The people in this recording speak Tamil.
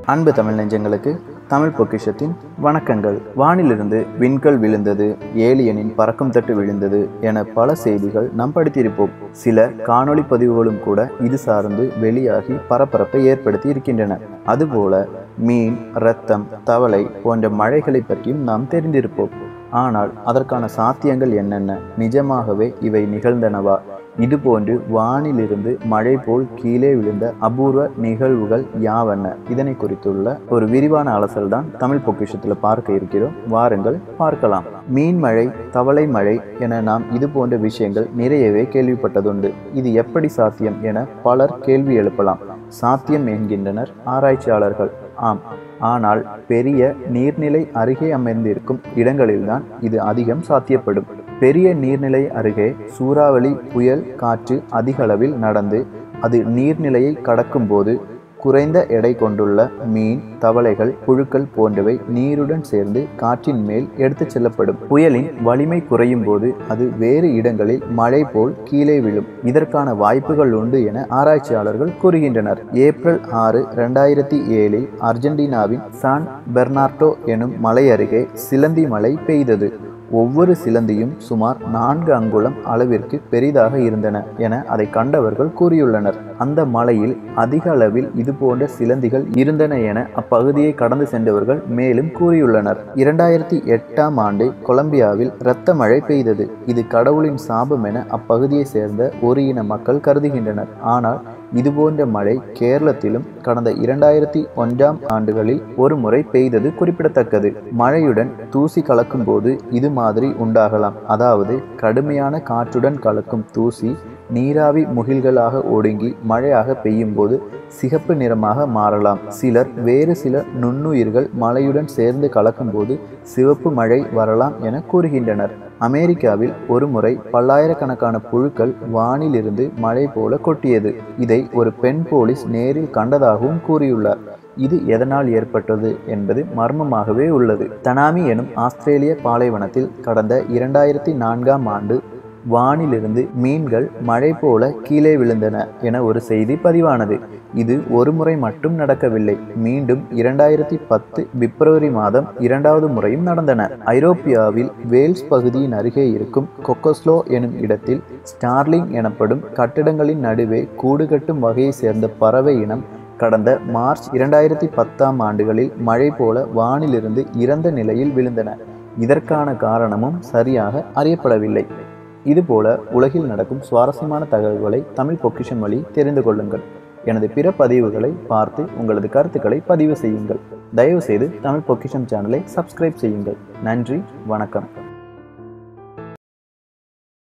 அன்பு தமிழ் நெஞ்சங்களுக்கு தமிழ் பொக்கிஷத்தின் வணக்கங்கள் வானிலிருந்து விண்கல் விழுந்தது ஏலியனின் பறக்கும் தட்டு விழுந்தது என பல செய்திகள் நாம் படித்திருப்போம் சில காணொளி பதிவுகளும் கூட இது சார்ந்து வெளியாகி பரபரப்பை ஏற்படுத்தி இருக்கின்றன அதுபோல மீன் இரத்தம் தவளை போன்ற மழைகளை பற்றியும் நாம் தெரிந்திருப்போம் ஆனால் அதற்கான சாத்தியங்கள் என்னென்ன நிஜமாகவே இவை நிகழ்ந்தனவா இதுபோன்று வானிலிருந்து மழை போல் கீழே விழுந்த அபூர்வ நிகழ்வுகள் யாவென்ன இதனை குறித்துள்ள ஒரு விரிவான அலசல் தான் தமிழ் பொக்கிஷத்தில் பார்க்க இருக்கிறோம் வாருங்கள் பார்க்கலாம் மீன் மழை தவளை மழை என நாம் இது போன்ற விஷயங்கள் நிறையவே கேள்விப்பட்டதுண்டு இது எப்படி சாத்தியம் என பலர் கேள்வி எழுப்பலாம் சாத்தியம் என்கின்றனர் ஆராய்ச்சியாளர்கள் ஆம் ஆனால் பெரிய நீர்நிலை அருகே அமைந்திருக்கும் இடங்களில்தான் இது அதிகம் சாத்தியப்படும் பெரிய நீர்நிலை அருகே சூறாவளி புயல் காற்று அதிக அளவில் நடந்து அது நீர்நிலையை கடக்கும் போது குறைந்த எடை கொண்டுள்ள மீன் தவளைகள் புழுக்கள் போன்றவை நீருடன் சேர்ந்து காற்றின் மேல் எடுத்துச் செல்லப்படும் புயலின் வலிமை குறையும் போது அது வேறு இடங்களில் மழை போல் கீழே விழும் இதற்கான வாய்ப்புகள் உண்டு என ஆராய்ச்சியாளர்கள் கூறுகின்றனர் ஏப்ரல் ஆறு இரண்டாயிரத்தி ஏழில் அர்ஜென்டினாவின் சான் பெர்னார்டோ எனும் மலை அருகே சிலந்தி மழை பெய்தது ஒவ்வொரு சிலந்தியும் சுமார் நான்கு அங்குலம் அளவிற்கு பெரிதாக இருந்தன என அதை கண்டவர்கள் கூறியுள்ளனர் அந்த மலையில் அதிக அளவில் இது போன்ற சிலந்திகள் இருந்தன என அப்பகுதியை கடந்து சென்றவர்கள் மேலும் கூறியுள்ளனர் இரண்டாயிரத்தி எட்டாம் ஆண்டு கொலம்பியாவில் இரத்த மழை பெய்தது இது கடவுளின் சாபம் என அப்பகுதியை சேர்ந்த ஒரு இன மக்கள் கருதுகின்றனர் ஆனால் இதுபோன்ற மழை கேரளத்திலும் கடந்த இரண்டாயிரத்தி ஒன்றாம் ஆண்டுகளில் ஒரு முறை பெய்தது குறிப்பிடத்தக்கது மழையுடன் தூசி கலக்கும் போது இது மாதிரி உண்டாகலாம் அதாவது கடுமையான காற்றுடன் கலக்கும் தூசி நீராவி முகில்களாக ஒடுங்கி மழையாக பெய்யும் போது சிகப்பு நிறமாக மாறலாம் சிலர் வேறு சில நுண்ணுயிர்கள் மழையுடன் சேர்ந்து கலக்கும்போது சிவப்பு மழை வரலாம் என கூறுகின்றனர் அமெரிக்காவில் ஒருமுறை பல்லாயிரக்கணக்கான புழுக்கள் வானிலிருந்து மழை போல கொட்டியது இதை ஒரு பெண் போலீஸ் நேரில் கண்டதாகவும் கூறியுள்ளார் இது எதனால் ஏற்பட்டது என்பது மர்மமாகவே உள்ளது தனாமி எனும் ஆஸ்திரேலிய பாலைவனத்தில் கடந்த இரண்டாயிரத்தி நான்காம் ஆண்டு வானிலிருந்து மீன்கள் மழை போல கீழே விழுந்தன என ஒரு செய்தி பதிவானது இது ஒரு முறை மட்டும் நடக்கவில்லை மீண்டும் இரண்டாயிரத்தி பத்து பிப்ரவரி மாதம் இரண்டாவது முறையும் நடந்தன ஐரோப்பியாவில் வேல்ஸ் பகுதியின் அருகே இருக்கும் கொக்கஸ்லோ எனும் இடத்தில் ஸ்டார்லிங் எனப்படும் கட்டிடங்களின் நடுவே கூடு கட்டும் வகையை சேர்ந்த பறவை இனம் கடந்த மார்ச் இரண்டாயிரத்தி பத்தாம் ஆண்டுகளில் மழை போல வானிலிருந்து இறந்த நிலையில் விழுந்தன இதற்கான காரணமும் சரியாக அறியப்படவில்லை இதுபோல உலகில் நடக்கும் சுவாரஸ்யமான தகவல்களை தமிழ் பொக்கிஷம் வழி தெரிந்து கொள்ளுங்கள் எனது பிற பதிவுகளை பார்த்து உங்களது கருத்துக்களை பதிவு செய்யுங்கள் தயவு செய்து தமிழ் பொக்கிஷம் சேனலை சப்ஸ்கிரைப் செய்யுங்கள் நன்றி வணக்கம்